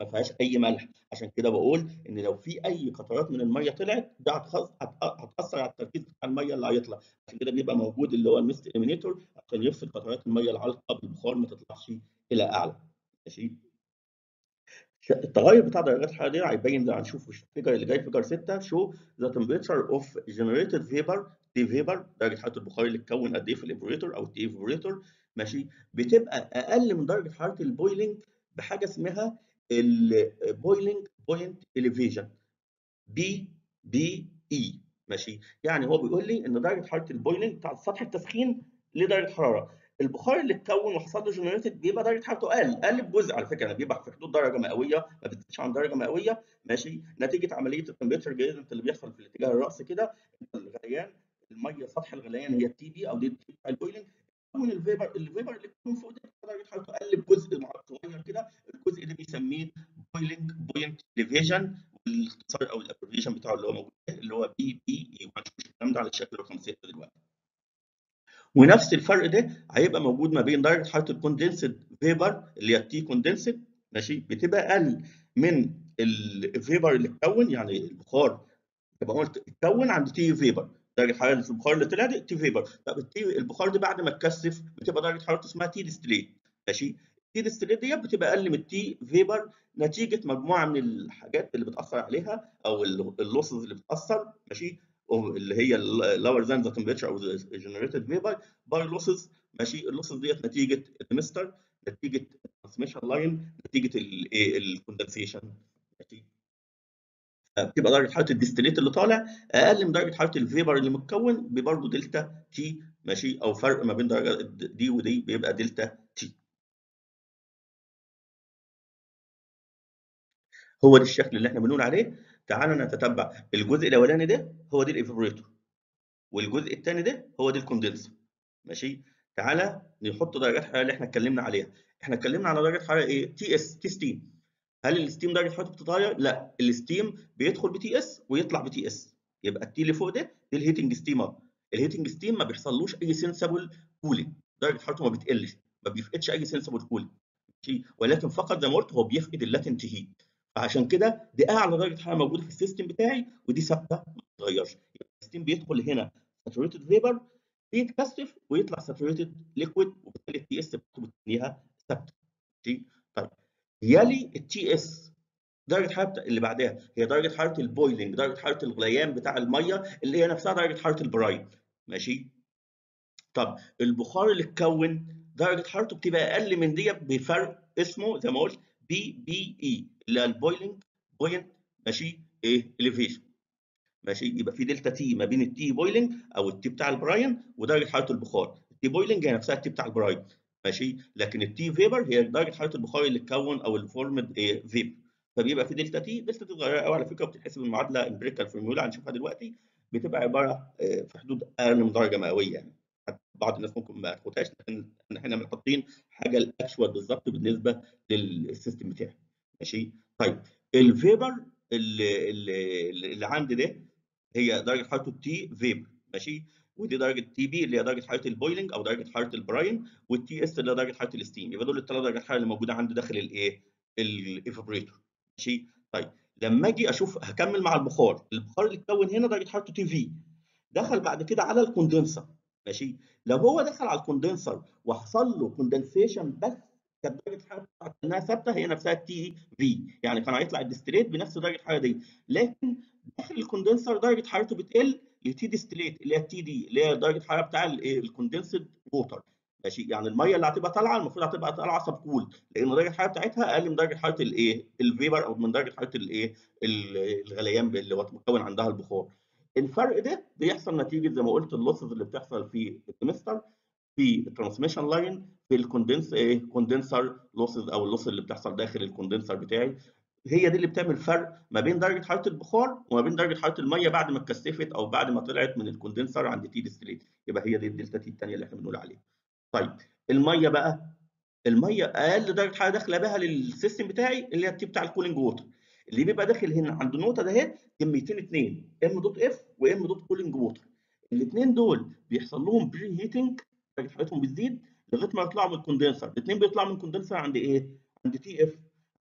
ما فيهاش اي ملح عشان كده بقول ان لو في اي قطرات من الميه طلعت ده هتاثر على التركيز بتاع الميه اللي هيطلع عشان كده بيبقى موجود اللي هو الميست اليمينيتور عشان يفصل قطرات الميه العالقه بالبخار ما تطلعش الى اعلى ماشي التغير بتاع درجات الحراره دي هيبين زي ما هنشوف في الفيجر اللي جاي فيجر 6 شو ذا تمبريتشر اوف جنريتد فيبر دي فيبر درجه حراره البخار اللي اتكون قد ايه في الابوريتور او التي ايفوريتور ماشي بتبقى اقل من درجه حراره البويلنج بحاجه اسمها البويلنج بوينت اليفيشن بي بي اي ماشي يعني هو بيقول لي ان درجه حراره البويلنج بتاع سطح التسخين لدرجه حراره البخار اللي اتكون وحصل له جنريتد بيبقى درجه حرارته اقل اقل بجزء على فكره بيبقى في حدود درجه مئويه ما بتزيدش عن درجه مئويه ماشي نتيجه عمليه التمبريتشر جريدنت اللي بيحصل في الاتجاه الرأس كده الغليان الميه سطح الغليان هي التي بي او دي التي بتاع البويلنج من الفيبر الفيبر اللي بيكون فوق ده درجه حرارته اقل بجزء صغير كده الجزء ده بيسميه بويلنج بوينت ديفيجن والاختصار او الابريفيشن بتاعه اللي هو موجود اللي هو بي بي اي وهنشوف الكلام ده على الشكل رقم 6 دلوقتي ونفس الفرق ده هيبقى موجود ما بين درجه حراره الكوندنسد فيبر اللي هي التي كوندنسد ماشي بتبقى اقل من الفيبر اللي اتكون يعني البخار يبقى قلت اتكون عند تي فيبر درجه حراره البخار اللي طلع دي تي فيبر طب التي البخار ده بعد ما اتكثف بتبقى درجه حرارته اسمها تي ديستليت ماشي التي ديستليت ديت بتبقى اقل من التي فيبر نتيجه مجموعه من الحاجات اللي بتاثر عليها او اللوسز اللي بتاثر ماشي اللي هي lower than the temperature of the generated vapor by losses ماشي اللوسز ديت نتيجه المستر نتيجه الترانسميشن لاين نتيجه الكوندنسيشن ماشي بتبقى درجه حراره الديستليت اللي طالع اقل من درجه حراره الفيبر اللي متكون برضه دلتا تي ماشي او فرق ما بين درجه دي ودي بيبقى دلتا تي هو ده الشكل اللي احنا بنقول عليه تعالى نتتبع الجزء الاولاني ده هو دي الايفابوريتور والجزء الثاني ده هو دي الكوندنسر ماشي تعالى نحط درجات الحراره اللي احنا اتكلمنا عليها احنا اتكلمنا على درجه حراره ايه تي اس تي ستيم هل الستيم درجه حرارته بتتغير لا الستيم بيدخل بتي اس ويطلع بتي اس يبقى التي اللي فوق ده دي الهيتنج ستيمر الهيتنج ستيم ما بيحصلوش اي سنسبل كولينج درجه حرارته ما بتقلش ما بيفقدش اي سنسبل كولينج ولكن فقط زي ما قلت هو بيفقد اللاتنت هيت فعشان كده دي اعلى درجه حراره موجوده في السيستم بتاعي ودي ثابته ما بتتغيرش الستيم بيدخل هنا ساتوريتد فيبر بيتكثف ويطلع ساتوريتد ليكويد وبالتالي التي اس بتاعته بتخليها ثابته طيب يلي التي اس درجه حراره اللي بعدها هي درجه حراره البويلنج درجه حراره الغليان بتاع الميه اللي هي نفسها درجه حراره البرايم ماشي طب البخار اللي اتكون درجه حرارته بتبقى اقل من دي بفرق اسمه زي ما قلت بي بي اي اللي هي البويلنج بوينت ماشي ايه اليفيشن ماشي يبقى في دلتا تي ما بين التي بويلنج او التي بتاع البراين ودرجه حراره البخار التي بويلنج هي نفسها التي بتاع البراين ماشي لكن التي فيبر هي درجه حراره البخار اللي اتكون او الفورمد ايه فيبر فبيبقى في دلتا تي دلتا تي صغيره قوي على فكره بتتحسب المعادله امبريكال فورمولا هنشوفها دلوقتي بتبقى عباره في حدود اقل من درجه مئويه يعني بعض الناس ممكن ما تاخدهاش لكن احنا حاطين حاجه الاكشوال بالظبط بالنسبه للسيستم بتاعي ماشي طيب الفيبر اللي اللي, اللي عندي ده هي درجه حرارته التي فيبر ماشي ودي درجه تي بي اللي هي درجه حراره البويلنج او درجه حراره البراين والتي اس اللي هي درجه حراره الستيم يبقى دول الثلاث درجات حراره اللي موجوده عندي داخل الايه الايفابريتور ماشي طيب لما اجي اشوف هكمل مع البخار البخار اللي اتكون هنا درجه حرارته تي في دخل بعد كده على الكوندنسر ماشي لو هو دخل على الكوندنسر وحصل له كوندنسيشن بس كانت درجه الحراره بتاعتها ثابته هي نفسها تي في يعني كان هيطلع الديستليت بنفس درجه الحراره دي لكن داخل الكوندنسر درجه حرارته بتقل لتي ديستليت اللي هي التي دي اللي هي درجه الحراره بتاع الكوندنسد ووتر ماشي يعني الميه اللي هتبقى طالعه المفروض هتبقى طالعه سب كول لان درجه الحراره بتاعتها اقل من درجه حراره الايه الفيبر او من درجه حراره الايه الغليان اللي متكون عندها البخار الفرق ده بيحصل نتيجه زي ما قلت اللوسز اللي بتحصل في السمستر في الترانسميشن لاين في الكوندنس ايه كوندنسر لوسز او اللوس اللي بتحصل داخل الكوندنسر بتاعي هي دي اللي بتعمل فرق ما بين درجه حراره البخار وما بين درجه حراره الميه بعد ما اتكثفت او بعد ما طلعت من الكوندنسر عند تي ديستليت يبقى هي دي الدلتا تي الثانيه اللي احنا بنقول عليها. طيب الميه بقى الميه اقل درجه حراره داخله بها للسيستم بتاعي اللي هي التي بتاع الكولينج ووتر اللي بيبقى داخل هنا عند النقطه دهيت كميتين اثنين ام دوت اف وام دوت كولينج ووتر الاثنين دول بيحصل لهم بري هيتنج درجه حرارتهم بتزيد لغايه ما يطلعوا من الكوندنسر الاثنين بيطلعوا من الكوندنسر عند ايه؟ عند تي اف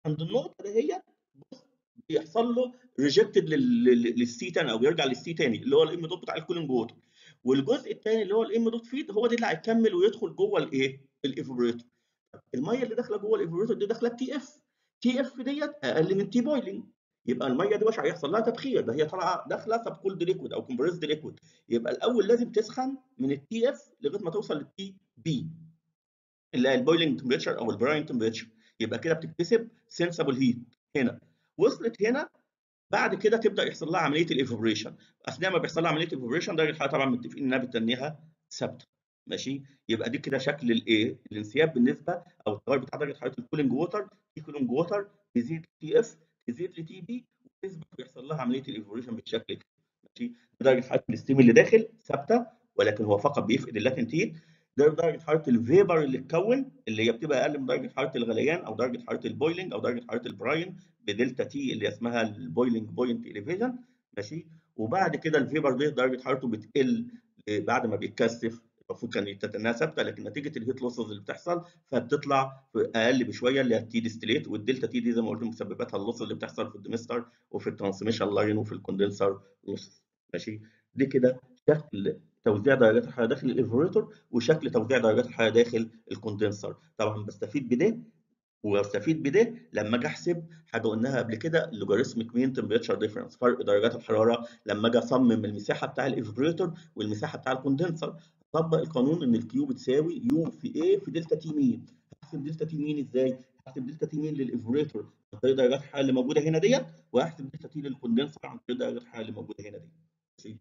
عند النقطه دهيت بص بيحصل له ريجكتد للسي تاني او بيرجع للسي تاني اللي هو الام دوت بتاع الكولينج ووتر والجزء الثاني اللي هو الام دوت فيد هو ده اللي هيكمل ويدخل جوه الايه؟ الايفابوريتور الميه اللي داخله جوه الايفابوريتور دي داخله تي اف تي اف ديت اقل من تي بويلنج يبقى الميه دي مش هيحصل لها تبخير ده هي طالعه داخله سب كولد ليكويد او كومبريسد ليكويد يبقى الاول لازم تسخن من التي اف لغايه ما توصل للتي بي اللي هي البويلنج تمبريتشر او البراين تمبريتشر يبقى كده بتكتسب سنسبل هيت هنا وصلت هنا بعد كده تبدا يحصل لها عمليه الايفابوريشن اثناء ما بيحصل لها عمليه الايفابوريشن درجه الحراره طبعا متفقين انها بتنيها ثابته ماشي يبقى دي كده شكل الايه الانسياب بالنسبه او التغير بتاع درجه حراره الكولينج ووتر تي كولينج ووتر تزيد تي اف تزيد لتي بي وتثبت ويحصل لها عمليه الايفابوريشن بالشكل كده ماشي درجه حراره الستيم اللي داخل ثابته ولكن هو فقط بيفقد اللاتنت هيت ده درجه حراره الفيبر اللي اتكون اللي هي بتبقى اقل من درجه حراره الغليان او درجه حراره البويلنج او درجه حراره البراين بدلتا تي اللي اسمها البويلنج بوينت اليفيشن ماشي وبعد كده الفيبر ده درجه حرارته بتقل بعد ما بيتكثف المفروض كان تتناها ثابته لكن نتيجه الهيت لوسز اللي بتحصل فبتطلع اقل بشويه اللي هي التي ديستليت والدلتا تي دي زي ما قلت مسبباتها اللوس اللي بتحصل في الدمستر وفي الترانسميشن لاين وفي الكوندنسر لوس ماشي دي كده شكل توزيع درجات الحراره داخل الايفوريتور وشكل توزيع درجات الحراره داخل الكوندنسر طبعا بستفيد بده واستفيد بده لما اجي احسب حاجه قلناها قبل كده لوغاريتميك مين تمبريتشر ديفرنس فرق درجات الحراره لما اجي اصمم المساحه بتاع الايفابوريتور والمساحه بتاع الكوندنسر اطبق القانون ان الكيو بتساوي يو في ايه في دلتا تي مين هحسب دلتا تي مين ازاي؟ هحسب دلتا تي مين للايفابوريتور عن طريق درجات الحراره اللي موجوده هنا ديت وهحسب دلتا تي للكوندنسر عن طريق درجات الحراره اللي موجوده هنا دي ماشي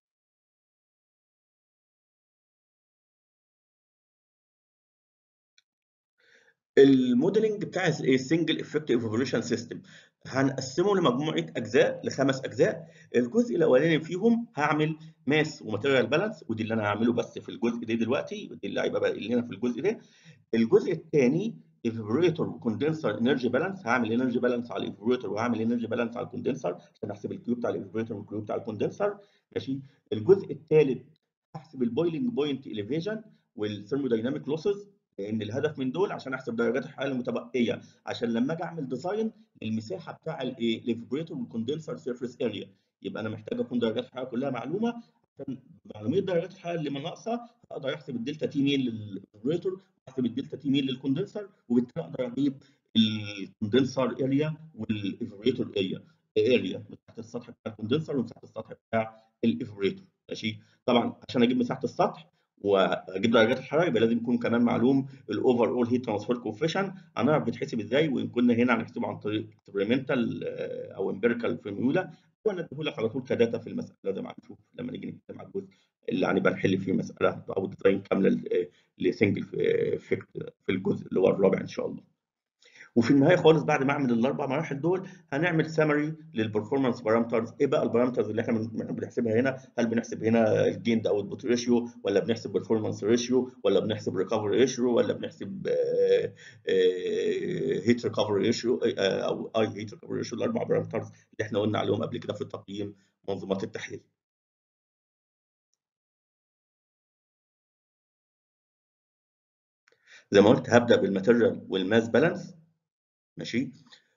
الموديلنج بتاع السنجل افكت ايفابوريشن سيستم هنقسمه لمجموعه اجزاء لخمس اجزاء الجزء الاولاني فيهم هعمل ماس وماتيريال بالانس ودي اللي انا هعمله بس في الجزء ده دلوقتي ودي اللي هيبقى باقي لنا في الجزء ده الجزء الثاني ايفابوريتور وكوندنسر انرجي بالانس هعمل انرجي بالانس على الايفابوريتور وهعمل انرجي بالانس على الكوندنسر عشان احسب الكيو بتاع الايفابوريتور والكيو بتاع الكوندنسر ماشي الجزء الثالث هحسب البويلنج بوينت اليفيشن والثيرمودايناميك لوسز لان الهدف من دول عشان احسب درجات الحراره المتبقيه عشان لما اجي اعمل ديزاين للمساحه بتاع الايه الايفابوريتور والكوندنسر سيرفيس اريا يبقى انا محتاج اكون درجات الحراره كلها معلومه عشان معلوميه درجات الحراره اللي ناقصه اقدر احسب الدلتا تي مين للايفابوريتور واحسب الدلتا تي مين للكوندنسر وبالتالي اقدر اجيب الكوندنسر اريا والايفابوريتور اريا اريا مساحه السطح بتاع الكوندنسر ومساحه السطح بتاع الايفابوريتور ماشي طبعا عشان اجيب مساحه السطح واجيب درجات الحراره يبقى لازم يكون كمان معلوم الاوفر اول هيت ترانسفير كوفيشن هنعرف بيتحسب ازاي وان كنا هنا هنحسبه عن طريق اكسبيرمنتال او امبيريكال فورمولا وانا اديهولك على طول كداتا في المساله زي ما هنشوف لما نيجي نتكلم على الجزء اللي هنبقى نحل فيه مساله او ديزاين كامله لسنجل افكت في الجزء اللي هو الرابع ان شاء الله. وفي النهايه خالص بعد ما اعمل الاربع مراحل دول هنعمل سامري للبرفورمانس بارامترز ايه بقى البارامترز اللي احنا بنحسبها هنا هل بنحسب هنا الجيند او البوت ريشيو ولا بنحسب برفورمانس ريشيو ولا بنحسب ريكفري ريشيو ولا بنحسب هيت ريكفري ريشيو او اي هيت ريكفري ريشيو الاربع بارامترز اللي احنا قلنا عليهم قبل كده في التقييم منظومات التحليل زي ما قلت هبدا بالماتيريال والماس بالانس ماشي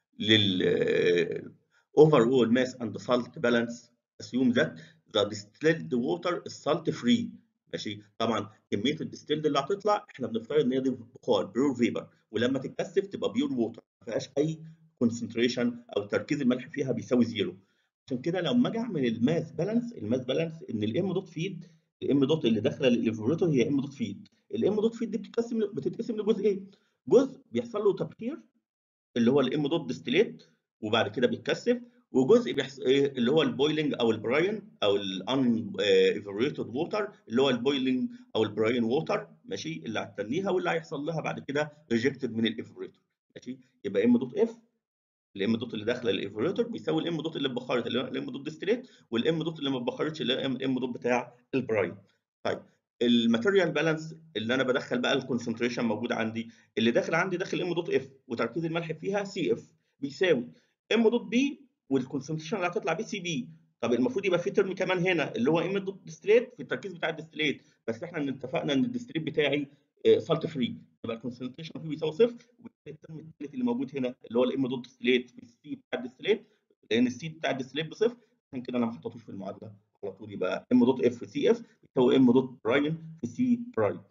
لل overall mass and salt balance assume that the distilled water is salt free ماشي طبعا كميه الديستيلد اللي هتطلع احنا بنفترض ان هي دي بخار بيور فيبر ولما تتكثف تبقى بيور ووتر ما فيهاش اي كونسنتريشن او تركيز الملح فيها بيساوي زيرو عشان كده لما اجي اعمل الماس بالانس الماس بالانس ان الام دوت فيد الام دوت اللي داخله للايفوريتور هي ام دوت فيد الام دوت فيد دي بتتقسم بتتقسم لجزئين جزء بيحصل له تبخير اللي هو الام دوت ديستيليت وبعد كده بيتكثف وجزء بيحصل ايه اللي هو البويلنج او البراين او الان ايفوريتد ووتر اللي هو البويلنج او البراين ووتر ماشي اللي هتتنيها واللي هيحصل لها بعد كده ريجكتد من الايفوريتور ماشي يبقى ام دوت اف الام دوت اللي داخله الايفوريتور بيساوي الام دوت اللي اتبخرت اللي هو الام دوت ديستيليت والام دوت اللي ما اتبخرتش اللي هو الام دوت بتاع البراين طيب الماتيريال بالانس اللي انا بدخل بقى الكونسنتريشن موجود عندي اللي داخل عندي داخل ام دوت اف وتركيز الملح فيها سي اف بيساوي ام دوت بي والكونسنتريشن اللي هتطلع بيه سي بي طب المفروض يبقى في ترم كمان هنا اللي هو ام دوت ديستليت في التركيز بتاع الديستليت بس احنا اتفقنا ان الديستليت بتاعي سالت فري يبقى الكونسنتريشن فيه بيساوي صفر وبالتالي الترم الثالث اللي موجود هنا اللي هو الام دوت ديستليت في السي بتاع الديستليت لان السي بتاع الديستليت بصفر عشان كده انا ما حطيتوش في المعادله على طول يبقى ام دوت اف في سي اف بيساوي ام دوت برايم في سي برايم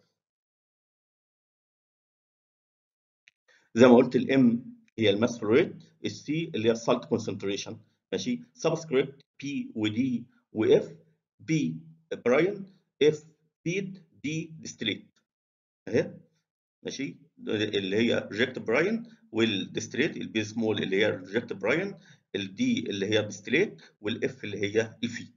زي ما قلت الام هي الماس ريت السي اللي هي السالت كونسنتريشن ماشي سبسكريبت بي ودي واف بي براين اف فيد دي ديستليت اهي ماشي اللي هي ريجكت براين والديستليت البي سمول اللي هي ريجكت براين الدي اللي هي ديستليت والاف اللي هي الفيد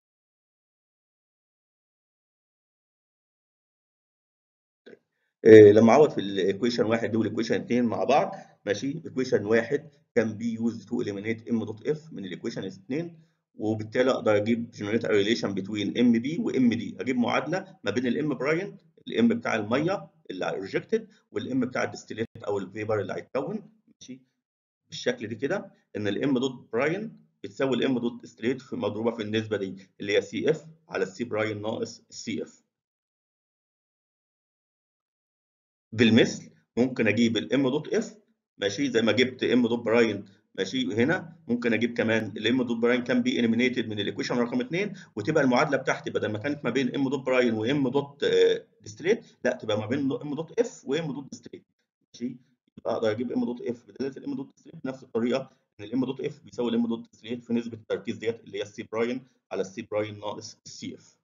لما اعوض في الايكويشن واحد دي والايكويشن اثنين مع بعض ماشي ايكويشن واحد كان بي يوز تو اليمينيت ام دوت اف من الايكويشن اثنين وبالتالي اقدر اجيب جنريت ريليشن بين ام بي وام دي اجيب معادله ما بين الام براين الام بتاع الميه اللي ريجكتد والام بتاع الديستيليت او الفيبر اللي هيتكون ماشي بالشكل دي كده ان الام دوت براين بتساوي الام دوت ديستيليت في مضروبه في النسبه دي اللي هي سي اف على السي براين ناقص السي اف بالمثل ممكن اجيب الام دوت اف ماشي زي ما جبت ام دوت براين ماشي هنا ممكن اجيب كمان الام دوت براين كان بي اليمينيتد من الايكويشن رقم 2 وتبقى المعادله بتاعتي بدل ما كانت ما بين ام دوت براين وام دوت ديستريت لا تبقى ما بين ام دوت اف وام دوت ديستريت ماشي يبقى اقدر اجيب ام دوت اف بدلاله الام دوت ديستريت بنفس الطريقه ان الام دوت اف بيساوي الام دوت ديستريت في نسبه التركيز ديت اللي هي السي براين على السي براين ناقص السي اف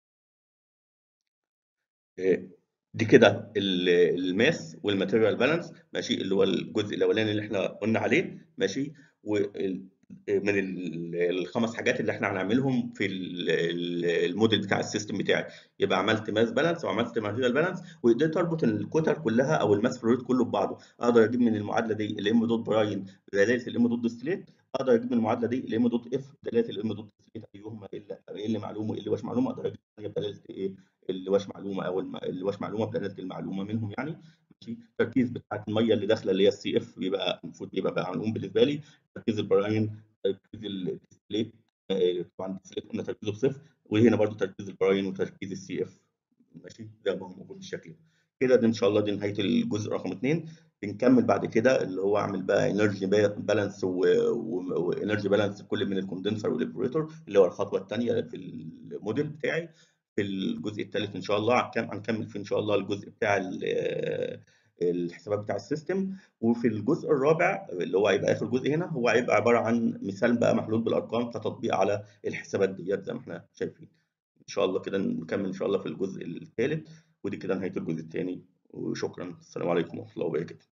دي كده الماس والماتيريال بالانس ماشي اللي هو الجزء الاولاني اللي احنا قلنا عليه ماشي من الخمس حاجات اللي احنا هنعملهم في الموديل بتاع السيستم بتاعي يبقى عملت ماس بالانس وعملت ماتيريال بالانس وقدرت اربط الكتر كلها او الماس فلويد كله ببعضه اقدر اجيب من المعادله دي الام دوت براين بدلاله الام دوت ديستليت اقدر اجيب من المعادله دي الام دوت اف بدلاله الام دوت ديستليت ايهما ايه اللي معلومه وايه اللي مش معلومه اقدر اجيب بدلاله ايه اللي واش معلومه او اللي واش معلومه بدلاله المعلومه منهم يعني ماشي التركيز بتاعت الميه اللي داخله اللي هي السي اف بيبقى المفروض يبقى معلوم بالنسبه لي تركيز البراين تركيز الديسبليت طبعا الديسبليت قلنا تركيزه بصفر وهنا برضو تركيز البراين وتركيز السي اف ماشي زي ما هو موجود بالشكل ده كده دي ان شاء الله دي نهايه الجزء رقم اثنين بنكمل بعد كده اللي هو اعمل بقى انرجي بالانس وانرجي بالانس كل من الكوندنسر والابريتور اللي هو الخطوه الثانيه في الموديل بتاعي في الجزء الثالث ان شاء الله هنكمل فيه ان شاء الله الجزء بتاع الحسابات بتاع السيستم وفي الجزء الرابع اللي هو هيبقى اخر جزء هنا هو هيبقى عباره عن مثال بقى محلول بالارقام كتطبيق على الحسابات ديت زي ما احنا شايفين ان شاء الله كده نكمل ان شاء الله في الجزء الثالث ودي كده نهايه الجزء الثاني وشكرا السلام عليكم ورحمه الله وبركاته